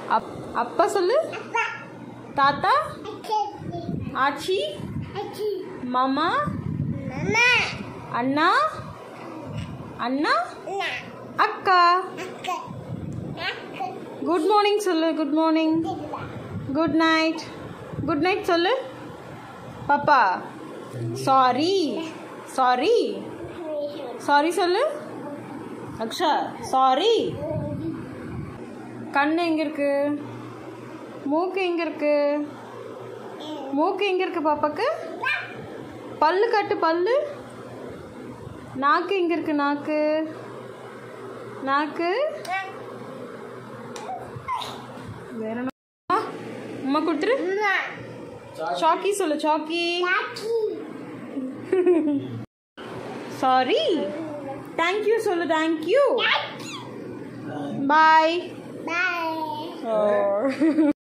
அப் அப்பா சொல்லு தாத்தா ஆச்சி மாமா அண்ணா அண்ணா அக்கா குட் மார்னிங் சொல்லு good morning good night good night சொல்லு பாப்பா சாரி சாரி சாரி சொல்லு அக்ஷா சாரி கண்ணு எங்க இருக்கு மூக்கு எங்க இருக்கு மூக்கு எங்க இருக்கு பாப்பாக்கு பல்லு கட்டு பல்லு நாக்கு எங்க இருக்கு நாக்கு நாக்கு வேற என்ன? அம்மா, அம்மா கொடுத்துரு சாக்கி சொல்லு சாக்கி சாரி தேங்க்யூ சொல்லு தேங்க்யூ பாய்